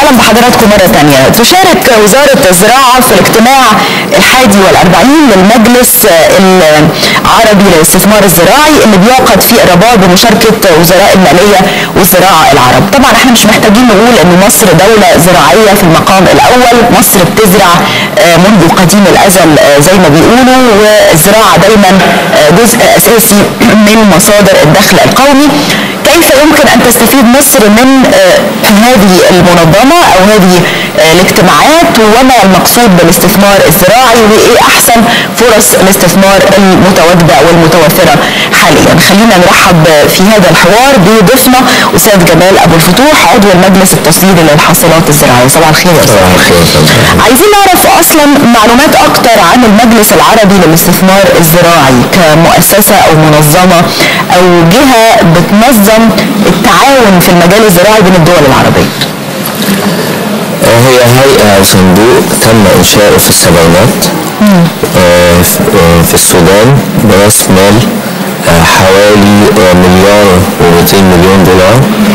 اهلا بحضراتكم مرة تانية تشارك وزارة الزراعة في الاجتماع الحادي والاربعين للمجلس العربي للاستثمار الزراعي اللي بيعقد في الرباط بمشاركة وزراء المالية والزراعة العرب طبعا احنا مش محتاجين نقول ان مصر دولة زراعية في المقام الاول مصر بتزرع آه، منذ قديم الازل آه، زي ما بيقولوا والزراعة دايما آه، جزء اساسي من مصادر الدخل القومي كيف يمكن ان تستفيد مصر من آه، هذه المنظمه او هذه آه، الاجتماعات وما المقصود بالاستثمار الزراعي وايه احسن فرص الاستثمار المتواجده والمتوفره حاليا خلينا نرحب في هذا الحوار بضيفنا استاذ جمال ابو الفتوح عضو المجلس التصديري للحاصلات الزراعيه صباح الخير يا استاذ عايزين نعرف اصلا معلومات اكتر عن المجلس العربي للاستثمار الزراعي كمؤسسه او منظمه او جهه بتنظم التعاون في المجال الزراعي بين الدول العربيه هي هيئة أو صندوق تم إنشاؤه في السبعينات آه، ف- آه، في السودان برأس مال آه، حوالي آه، مليار و200 مليون دولار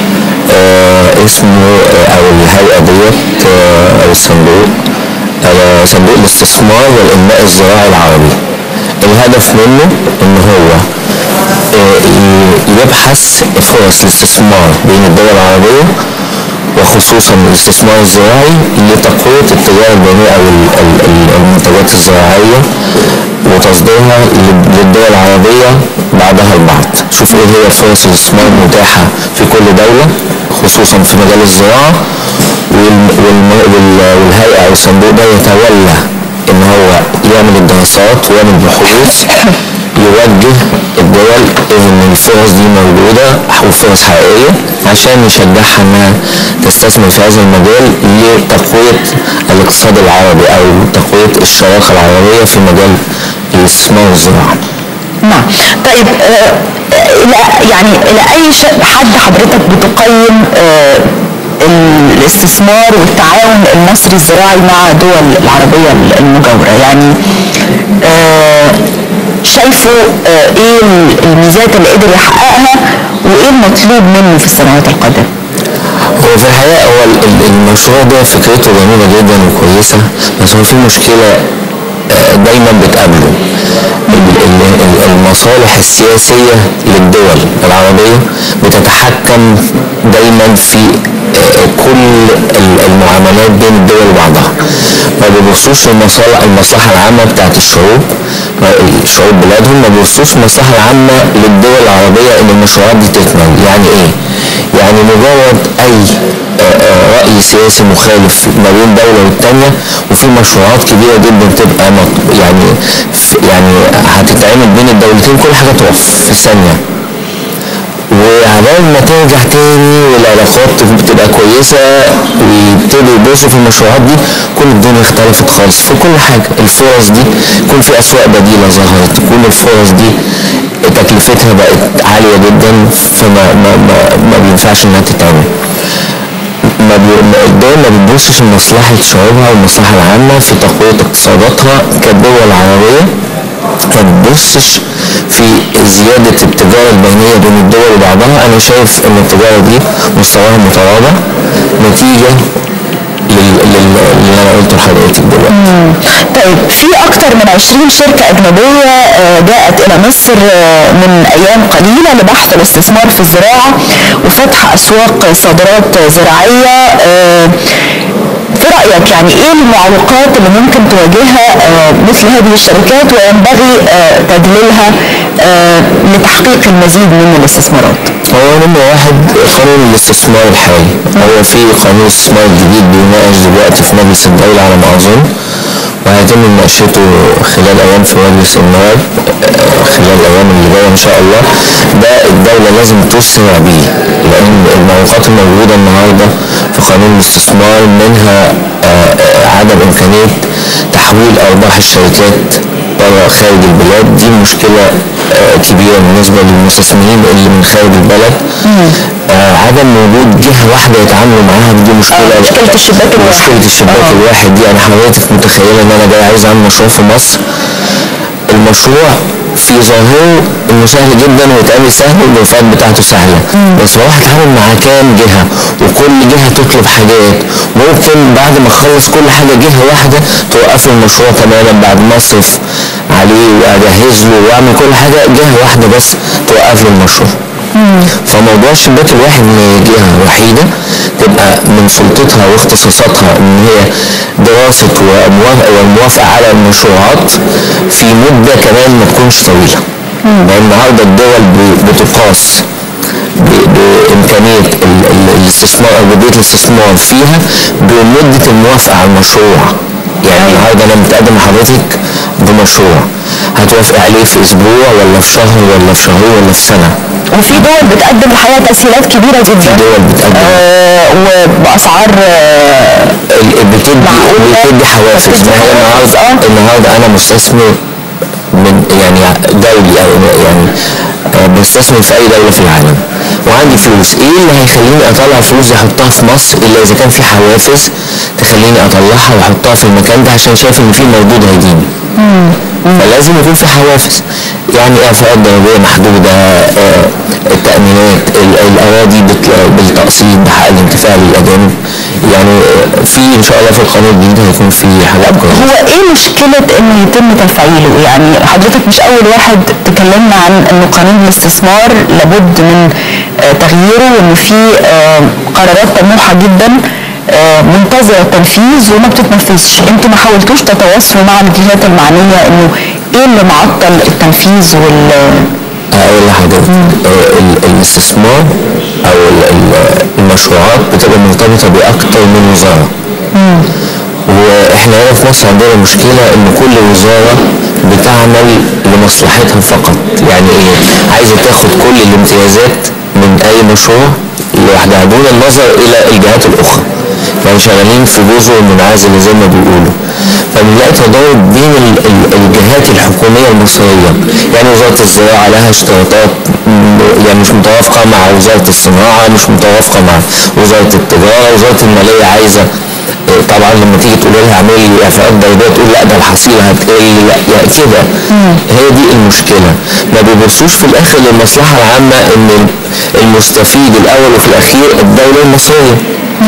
آه، اسمه آه، أو الهيئة ديت آه، أو الصندوق آه، صندوق الاستثمار والإنماء الزراعي العربي الهدف منه إن هو آه، ي- يبحث فرص الاستثمار بين الدول العربية وخصوصا الاستثمار الزراعي لتقوية التجارة البينية أو ال- ال- ال- المنتجات الزراعية وتصديرها لل- للدول العربية بعضها البعض شوف ايه هي فرص الاستثمار المتاحة في كل دولة خصوصا في مجال الزراعة وال- والم- وال- والهيئة أو الصندوق ده يتولى ان هو يعمل الدراسات ويعمل بحوث يوجه الدول ان الفرص دي موجوده وفرص حقيقيه عشان يشجعها انها تستثمر في هذا المجال لتقويه الاقتصاد العربي او تقويه الشراكه العربيه في مجال الاستثمار والزراعه. نعم طيب آه، الى يعني الى اي ش- حد حضرتك بتقيم آه، الاستثمار والتعاون المصري الزراعي مع الدول العربيه المجاوره يعني آه، شايفه آه، ايه الميزات اللي قدر يحققها وايه المطلوب منه في السنوات القادمه هو في الحقيقة هو ال- ال- المشروع ده فكرته جميلة جدا وكويسة بس هو في مشكلة آه، دايما بتقابله ال- ال- ال- المصالح السياسية للدول العربية بتتحكم دايما في آه، كل ال- المعاملات بين الدول وبعضها ما بيبصوش للمصالح المصلحة العامة بتاعت الشعوب شعوب بلادهم ما بيبصوش المصلحة العامة للدول العربية ان المشروعات دي تكمل يعني ايه؟ يعني مجرد اي آه، آه، رأي سياسي مخالف ما بين دولة والتانية وفي مشروعات كبيرة جدا تبقى مط- يعني ف- يعني هتتعمل بين الدولتين كل حاجة تقف في ثانية وعبال ما ترجع تاني والعلاقات بتبقى كويسة ويبتدوا يبصوا في المشروعات دي كل الدنيا اختلفت خالص في كل حاجة الفرص دي يكون في أسواق بديلة ظهرت تكون الفرص دي تكلفتها بقت عالية جدا فما ما ما, ما بينفعش إنها تتعمل ما بي... ما- الدول ما بتبصش لمصلحة شعوبها والمصلحة العامة في تقوية اقتصاداتها كدول عربية ما بتبصش في زيادة التجارة البينية بين الدول وبعضها أنا شايف إن التجارة دي مستواها متواضع نتيجة لل... لل... اللي أنا قلته لحضرتك دلوقتي طيب في أكثر من 20 شركة أجنبية آه، جاءت إلى مصر آه، من أيام قليلة لبحث الاستثمار في الزراعة وفتح أسواق صادرات زراعية آه، في رأيك يعني إيه المعوقات اللي ممكن تواجهها آه، مثل هذه الشركات وينبغي آه، تدليلها آه، لتحقيق المزيد من الاستثمارات؟ هو نمرة واحد قانون الاستثمار الحالي هو في قانون الاستثمار الجديد بيناقش دلوقتي في مجلس الدولة على ما أظن وهيتم مناقشته خلال أيام في مجلس النواب آه، خلال الأيام اللي جاية إن شاء الله ده الدولة لازم تسرع بيه لأن المعوقات الموجودة النهاردة في قانون الاستثمار منها آه، آه، عدم إمكانية تحويل أرباح الشركات بره خارج البلاد دي مشكلة آه، كبيرة بالنسبة للمستثمرين اللي من خارج البلد آه، عدم وجود جهة واحدة يتعاملوا معاها دي مشكلة آه، مشكلة الشباك الواحد. مشكلة الشباك آه. الواحد دي أنا حضرتك متخيلة إن أنا جاي عايز أعمل مشروع في مصر المشروع في ظاهره انه سهل جدا ويتعمل سهل والوفات بتاعته سهله بس هو هتعامل مع كام جهه وكل جهه تطلب حاجات ممكن بعد ما اخلص كل حاجه جهه واحده توقف له المشروع تماما بعد ما اصرف عليه واجهز له واعمل كل حاجه جهه واحده بس توقف له المشروع فموضوع الشباك الواحد من جهه وحيده تبقى من سلطتها واختصاصاتها ان هي دراسه وموافقه والموافقه على المشروعات في مده كمان ما تكونش طويله لان النهارده الدول ب- بتقاس ب- بامكانيه ال- ال- الاستثمار او جديه الاستثمار فيها بمده الموافقه على المشروع يعني النهارده انا متقدم لحضرتك بمشروع هتوافق عليه في اسبوع ولا في شهر ولا في شهرين ولا في سنه وفي دول بتقدم الحقيقه تسهيلات كبيره في جدا دول بتقدم آه وباسعار آه ال- بتدي معقولة. بتدي حوافز بتدي ما هي حوافز، النهارده آه. النهارده انا مستثمر من يعني دولي او يعني آه، بستثمر في اي دوله في العالم وعندي فلوس ايه اللي هيخليني اطلع الفلوس دي احطها في مصر الا اذا كان في حوافز تخليني اطلعها واحطها في المكان ده عشان شايف ان في مردود هيجيني فلازم يكون في حوافز يعني اعفاءات ضريبيه محدوده آه، التامينات ال- الاراضي بت- بالتقسيط بحق الانتفاع للاجانب يعني آه، في ان شاء الله في القانون الجديد هيكون في حاجات كويسه هو ايه مشكلة انه يتم تفعيله يعني حضرتك مش اول واحد تكلمنا عن انه قانون الاستثمار لابد من آه، تغييره وانه في آه، قرارات طموحة جدا آه، منتظرة التنفيذ وما بتتنفذش انتوا ما حاولتوش تتواصلوا مع الجهات المعنية انه ايه اللي معطل التنفيذ وال اقول لحضرتك آه، ال- الاستثمار او ال- ال- المشروعات بتبقى مرتبطه باكتر من وزاره واحنا هنا في مصر عندنا مشكله ان كل وزاره بتعمل لمصلحتها فقط يعني ايه عايزه تاخد كل الامتيازات من اي مشروع لوحدها دون النظر الى الجهات الاخرى يعني شغالين في جزر منعزله زي ما بيقولوا فبنلاقي تضارب بين ال- ال- الجهات الحكوميه المصريه يعني وزاره الزراعه لها اشتراطات م- يعني مش متوافقه مع وزاره الصناعه مش متوافقه مع وزاره التجاره وزاره الماليه عايزه طبعا لما تيجي تقول لها اعملي لي اعفاءات ضريبيه تقول لا ده الحصيله هتقل لا يعني كده هي دي المشكله ما بيبصوش في الاخر للمصلحه العامه ان المستفيد الاول وفي الاخير الدوله المصريه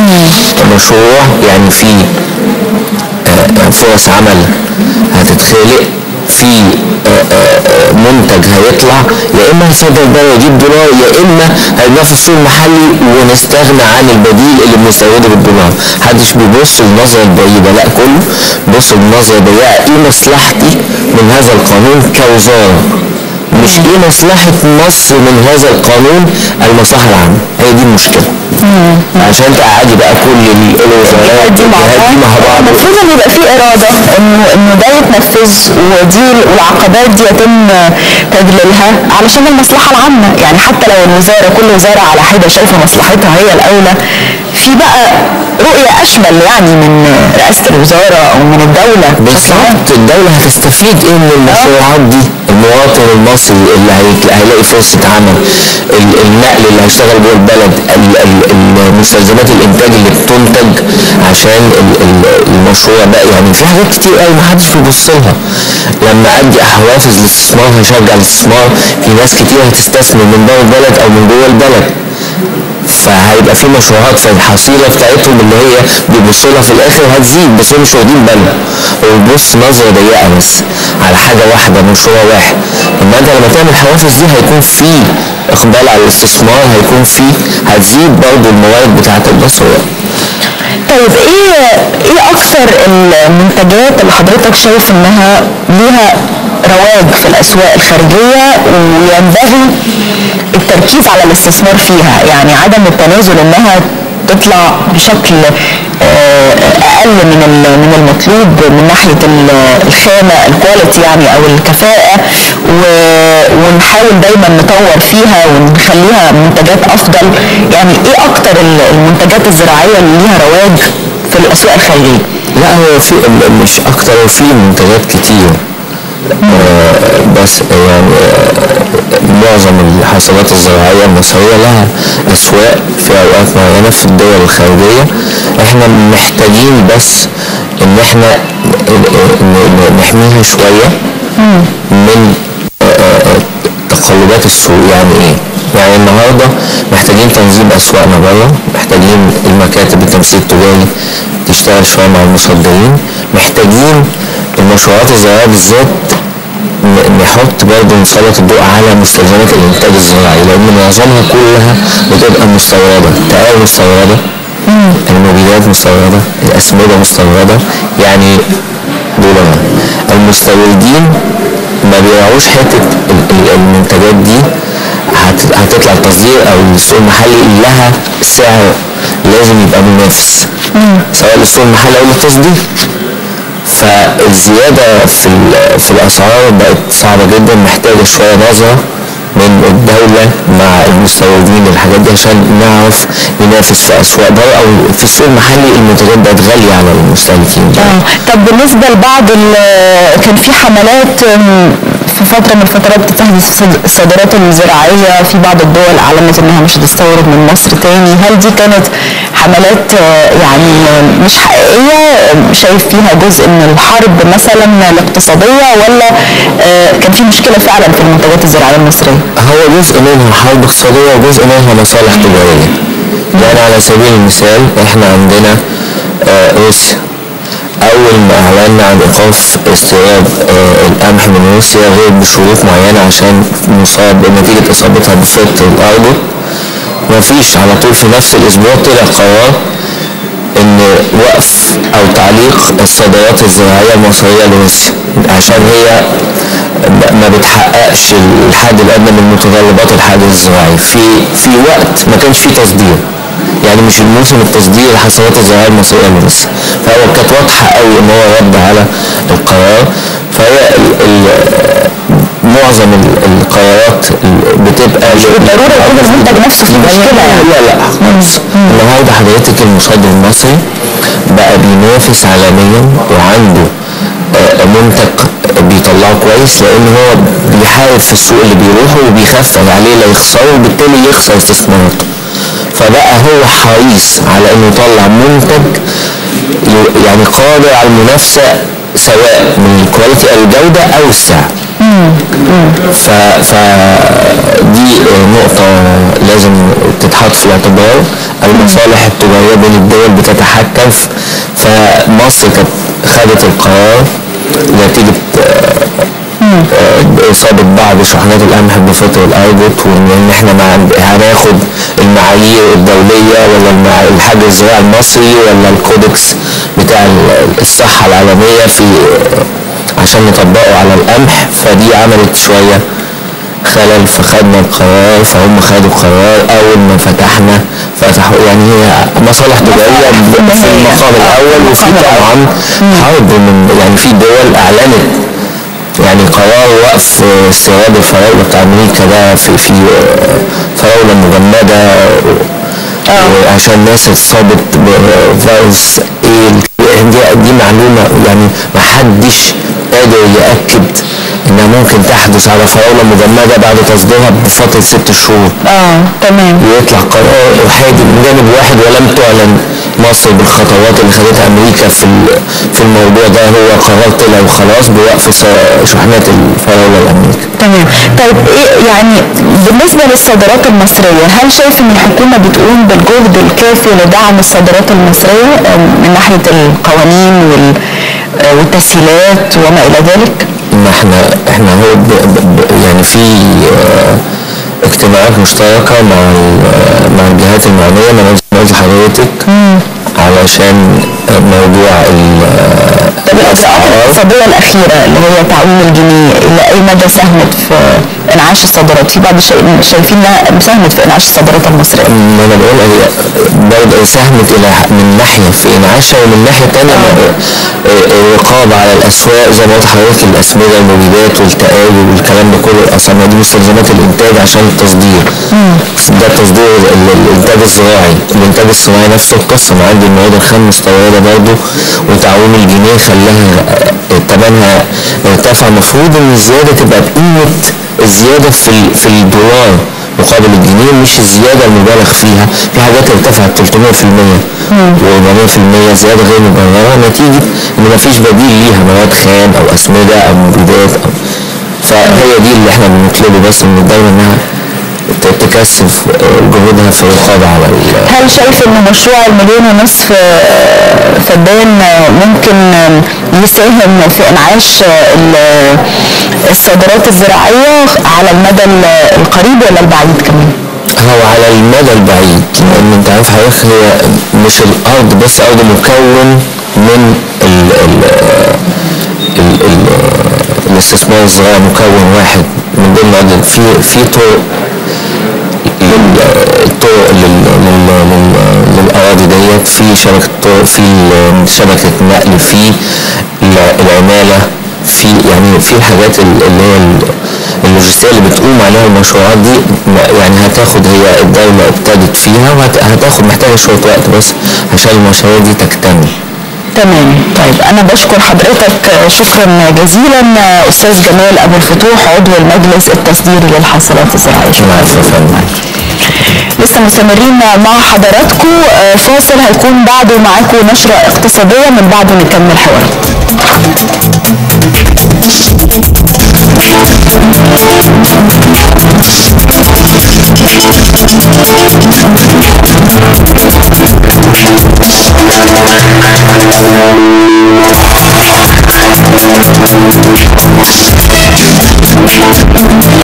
مشروع يعني فيه آه، فرص عمل هتتخلق في آه، آه، آه، منتج هيطلع يا اما هيصدر بره يجيب دولار يا اما هينافس السوق المحلي ونستغنى عن البديل اللي بنستورده بالدولار محدش بيبص للنظره البعيده لا كله بيبص للنظره الضيقه ايه مصلحتي من هذا القانون كوزاره مش ايه مصلحة مصر من هذا القانون المصلحة العامة هي دي المشكلة عشان تقعدي بقى كل ال- الوزارات دي مع والجهات دي مع بعض بعض المفروض ان يبقى في اراده انه انه ده يتنفذ ودي والعقبات دي يتم تذليلها علشان المصلحه العامه يعني حتى لو الوزاره كل وزاره على حده شايفه مصلحتها هي الاولى في بقى رؤيه اشمل يعني من رئاسه الوزاره او من الدوله بالظبط الدولة هتستفيد ايه من المشروعات دي المواطن المصري اللي هي- هيلاقي فرصة عمل ال- النقل اللي هيشتغل جوه البلد ال- ال- المستلزمات الانتاج اللي بتنتج عشان ال- ال- المشروع ده يعني في حاجات كتير قوي محدش بيبص لها لما ادي حوافز للاستثمار هشجع الاستثمار في ناس كتير هتستثمر من بره البلد او من جوه البلد فهيبقى في مشروعات فالحصيله بتاعتهم اللي هي بيبصوا لها في الاخر هتزيد بس هم مش واخدين بالهم هو بيبص نظره ضيقه بس على حاجه واحده مشروع واحد اما انت لما تعمل حوافز دي هيكون في اقبال على الاستثمار هيكون في هتزيد برضه الموارد بتاعتك بس هو طيب ايه ايه اكثر المنتجات اللي حضرتك شايف انها ليها رواج في الاسواق الخارجيه وينبغي التركيز على الاستثمار فيها يعني عدم التنازل انها تطلع بشكل آه، اقل من ال- من المطلوب من ناحيه ال- الخامه الكواليتي يعني او الكفاءه و- ونحاول دايما نطور فيها ونخليها منتجات افضل يعني ايه اكتر ال- المنتجات الزراعيه اللي ليها رواج في الاسواق الخارجيه لا هو في مش اكتر في منتجات كتير آه، بس يعني آه، معظم الحاصلات الزراعية المصرية لها أسواق في أوقات معينة في الدول الخارجية احنا محتاجين بس إن احنا ن- ن- ن- نحميها شوية من آه، متطلبات السوق يعني ايه يعني النهارده محتاجين تنظيم اسواقنا بره محتاجين المكاتب التمثيل التجاري تشتغل شويه مع المصدرين محتاجين المشروعات الزراعيه بالذات ن- نحط برضه نسلط الضوء على مستلزمات الانتاج الزراعي لان معظمها كلها بتبقى مستورده تقال مستورده المبيدات مستورده الاسمده مستورده يعني دولار المستوردين ما بيراعوش حته ال- ال- المنتجات دي هت- هتطلع تصدير او للسوق المحلي لها سعر لازم يبقى منافس سواء للسوق المحلي او للتصدير فالزيادة في, ال- في الأسعار بقت صعبة جدا محتاجة شوية نظرة من الدولة مع المستوردين للحاجات دي عشان نعرف ننافس في أسواق بره أو في السوق المحلي المنتجات بقت غالية على المستهلكين آه. طب بالنسبة لبعض ال- كان في حملات أم، في فترة من الفترات بتستهدف الصد- الصادرات الزراعية في بعض الدول أعلنت إنها مش هتستورد من مصر تاني هل دي كانت حملات آه، يعني آه، مش حقيقية آه، شايف فيها جزء من الحرب مثلا الاقتصادية ولا آه، كان في مشكلة فعلا في المنتجات الزراعية المصرية؟ هو جزء منها حرب اقتصادية وجزء منها مصالح تجارية يعني على سبيل المثال احنا عندنا آه، روسيا أول ما أعلنا عن إيقاف استيراد آه، القمح من روسيا غير بشروط معينة عشان مصاب نتيجة إصابتها بفطر الأرض مفيش على طول في نفس الأسبوع طلع قرار ان وقف او تعليق الصادرات الزراعيه المصريه لروسيا عشان هي ما بتحققش الحد الادنى من متطلبات الحد الزراعي في في وقت ما كانش فيه تصدير يعني مش الموسم التصدير الحصولات الزراعيه المصريه لروسيا فهو كانت واضحه قوي ان هو رد على القرار فهي ال ال معظم ال- القرارات ال- بتبقى مش بالضرورة يكون المنتج نفسه فيه مشكلة يعني. لا لا خالص النهارده حضرتك المصدر المصري بقى بينافس عالميا وعنده آه، منتج بيطلعه كويس لان هو بيحارب في السوق اللي بيروحه وبيخفف عليه لا يخسره وبالتالي يخسر استثماراته فبقى هو حريص على انه يطلع منتج ي- يعني قادر على المنافسه سواء من الكواليتي او الجوده او السعر ف... فدي نقطة لازم تتحط في الاعتبار المصالح التجارية بين الدول بتتحكم ف- فمصر كانت خدت القرار نتيجة آه، آه، إصابة بعض شحنات القمح بفطر الأرجوت وإن إن إحنا مع هناخد المعايير الدولية ولا المع... الحاج الزراعي المصري ولا الكودكس بتاع ال- الصحة العالمية في عشان نطبقه على القمح فدي عملت شوية خلل فخدنا القرار فهم خدوا قرار أول ما فتحنا فتحوا يعني هي مصالح تجارية ب- في المقام الأول وفي طبعا حرب من يعني في دول أعلنت يعني قرار وقف استيراد الفراولة بتاع أمريكا ده في في فراولة مجمدة عشان الناس اتصابت بفيروس ايه دي, دي معلومة يعني محدش قادر يأكد انها ممكن تحدث على فراولة مجمدة بعد تصديرها بفترة ست شهور اه تمام ويطلع قرار احادي من جانب واحد ولم تعلن مصر بالخطوات اللي خدتها امريكا في ال- في الموضوع ده هو قرار طلع وخلاص بوقف ص- شحنات الفراوله لامريكا تمام طيب ايه يعني بالنسبه للصادرات المصريه هل شايف ان الحكومه بتقوم بالجهد الكافي لدعم الصادرات المصريه آم، من ناحيه القوانين وال آه، والتسهيلات وما الى ذلك؟ ان احنا احنا هو ب ب ب يعني في آه، اجتماعات مشتركه مع ال- مع الجهات المعنيه ما أنا قلت لحضرتك علشان موضوع ال- طب الاجراءات الاقتصاديه الاخيره اللي هي تعويم الجنيه الى اي مدى ساهمت في انعاش الصادرات؟ في بعض الشيء- شايفين انها ساهمت في انعاش الصادرات المصريه. ما انا بقول هي برضه ساهمت الى ح- من ناحيه في انعاشها ومن ناحيه تانية آه، آه، الرقابه على الاسواق زي ما قلت لحضرتك الاسمده المبيدات والتقاوي والكلام ده كله اصلا دي مستلزمات الانتاج عشان التصدير ده التصدير ال- ال- الانتاج الزراعي الانتاج الصناعي نفسه القصه ما عندي المواد الخام مستورده برضه وتعويم الجنيه خلاها آه، ثمنها ارتفع المفروض ان الزياده تبقى بقيمه الزياده في ال- في الدولار مقابل الجنيه مش الزياده المبالغ فيها في حاجات ارتفعت 300% و400% زياده غير مبرره نتيجه ان مفيش بديل ليها مواد خام او اسمده او مبيدات أو فهي دي اللي احنا بنطلبه بس من الدوله انها ت- تكثف جهودها في الرقابه على ال- هل شايف ان مشروع المليون ونصف آه، فدان آه، ممكن آه، يساهم في انعاش آه، ال- الصادرات الزراعية على المدى ال- القريب ولا البعيد كمان؟ هو على المدى البعيد لان انت عارف حضرتك هي مش الارض بس ارض مكون من ال ال ال ال الاستثمار الزراعي مكون واحد من ضمن الأرض. في في طرق لل- الطرق لل- لل- لل- للاراضي ديت في شبكه طرق في ال- شبكه نقل في ال- العماله في يعني في الحاجات ال- اللي هي ال- اللوجستيه اللي بتقوم عليها المشروعات دي م- يعني هتاخد هي الدوله ابتدت فيها وهتاخد محتاجه شويه وقت بس عشان المشاريع دي تكتمل تمام طيب انا بشكر حضرتك آه، شكرا جزيلا آه، استاذ جمال ابو الفتوح عضو المجلس التصديري للحاصلات الزراعيه العفو يا فندم. لسه مستمرين مع حضراتكم آه، فاصل هيكون بعده معاكم نشرة اقتصادية من بعده نكمل حوارنا